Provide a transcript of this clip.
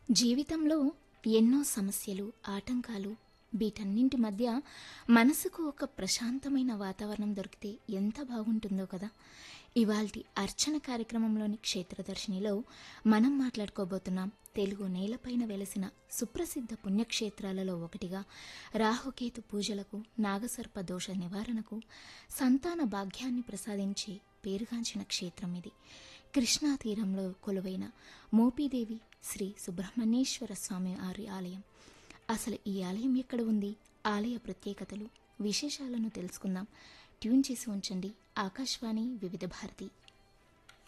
జీవితంలో ఎన్నో సమస్యలు ఆటంకాలు వీటన్నింటి మధ్య మనసుకు ఒక ప్రశాంతమైన వాతావరణం దొరికితే ఎంత బాగుంటుందో కదా ఇవాల్టి అర్చన కార్యక్రమంలోని క్షేత్రదర్శినిలో మనం మాట్లాడుకోబోతున్నాం తెలుగు నేలపైన వెలసిన సుప్రసిద్ధ పుణ్యక్షేత్రాలలో ఒకటిగా రాహుకేతు పూజలకు నాగసర్ప దోష నివారణకు సంతాన భాగ్యాన్ని ప్రసాదించే పేరుగాంచిన క్షేత్రం ఇది కృష్ణా తీరంలో కొలువైన మోపీదేవి శ్రీ సుబ్రహ్మణ్యేశ్వర స్వామి వారి ఆలయం అసలు ఈ ఆలయం ఎక్కడ ఉంది ఆలయ ప్రత్యేకతలు విశేషాలను తెలుసుకుందాం ట్యూన్ చేసి ఉంచండి ఆకాశవాణి వివిధ భారతి